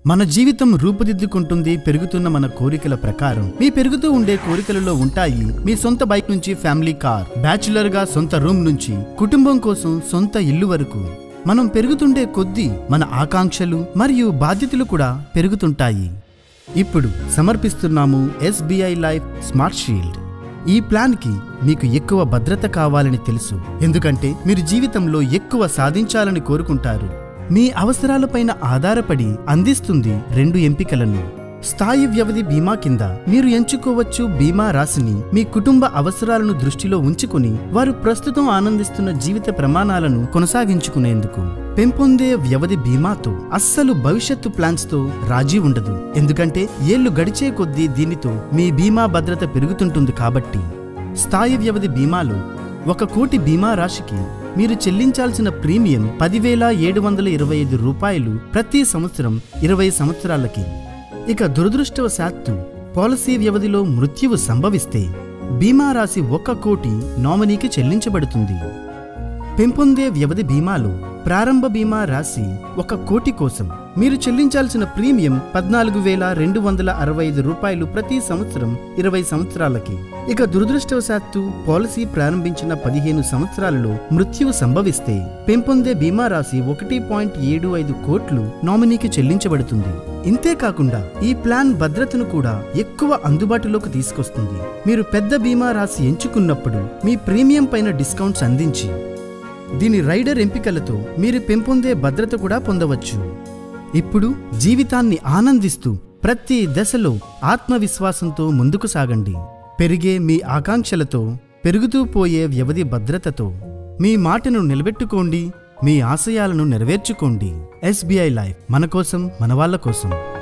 మన జీవితం రూపుదిద్దుకుంటుంది పెరుగుతున్న మన కోరికల ప్రకారం మీ పెరుగుతూ ఉండే కోరికలలో ఉంటాయి మీ సొంత బైక్ నుంచి ఫ్యామిలీ కార్ బ్యాచులర్ గా సొంత రూమ్ నుంచి కుటుంబం కోసం సొంత ఇల్లు వరకు మనం పెరుగుతుండే కొద్దీ మన ఆకాంక్షలు మరియు బాధ్యతలు కూడా పెరుగుతుంటాయి ఇప్పుడు సమర్పిస్తున్నాము ఎస్బీఐ లైఫ్ స్మార్ట్ షీల్డ్ ఈ ప్లాన్కి మీకు ఎక్కువ భద్రత కావాలని తెలుసు ఎందుకంటే మీరు జీవితంలో ఎక్కువ సాధించాలని కోరుకుంటారు మీ అవసరాలపైన ఆధారపడి అందిస్తుంది రెండు ఎంపికలను స్థాయి వ్యవధి బీమా కింద మీరు ఎంచుకోవచ్చు బీమా రాశిని మీ కుటుంబ అవసరాలను దృష్టిలో ఉంచుకుని వారు ప్రస్తుతం ఆనందిస్తున్న జీవిత ప్రమాణాలను కొనసాగించుకునేందుకు పెంపొందే వ్యవధి బీమాతో అస్సలు భవిష్యత్తు ప్లాన్స్ తో రాజీ ఉండదు ఎందుకంటే ఏళ్లు గడిచే కొద్దీ దీనితో మీ బీమా భద్రత పెరుగుతుంటుంది కాబట్టి స్థాయి వ్యవధి బీమాలో ఒక కోటి బీమా రాశికి మీరు చెల్లించాల్సిన ప్రీమియం పదివేల ఏడు వందల ఇరవై ఐదు రూపాయలు ప్రతి సంవత్సరం ఇరవై సంవత్సరాలకి ఇక దురదృష్టవశాత్తు పాలసీ వ్యవధిలో మృత్యువు సంభవిస్తే బీమా రాశి ఒక్క కోటి నామినీకి చెల్లించబడుతుంది పెంపొందే వ్యవధి బీమాలో ప్రారంభ బీమా రాశి ఒక కోటి కోసం మీరు చెల్లించాల్సిన ప్రీమియం పద్నాలుగు వేల రెండు వందల అరవై ఐదు రూపాయలు ప్రతి సంవత్సరం ఇరవై సంవత్సరాలకి ఇక దురదృష్టవశాత్తు పాలసీ ప్రారంభించిన పదిహేను సంవత్సరాలలో మృత్యువు సంభవిస్తే పెంపొందే బీమా రాశి ఒకటి పాయింట్ ఏడు ఐదు కోట్లు నామినీకి చెల్లించబడుతుంది ఇంతేకాకుండా ఈ ప్లాన్ భద్రతను కూడా ఎక్కువ అందుబాటులోకి తీసుకొస్తుంది మీరు పెద్ద బీమా రాశి ఎంచుకున్నప్పుడు మీ ప్రీమియం పైన డిస్కౌంట్స్ అందించి దీని రైడర్ ఎంపికలతో మీరు పెంపొందే భద్రత కూడా పొందవచ్చు ఇప్పుడు జీవితాన్ని ఆనందిస్తూ ప్రతి దశలో ఆత్మవిశ్వాసంతో ముందుకు సాగండి పెరిగే మీ ఆకాంక్షలతో పెరుగుతూ పోయే వ్యవధి భద్రతతో మీ మాటను నిలబెట్టుకోండి మీ ఆశయాలను నెరవేర్చుకోండి ఎస్బీఐ లైఫ్ మన కోసం మన వాళ్ళ కోసం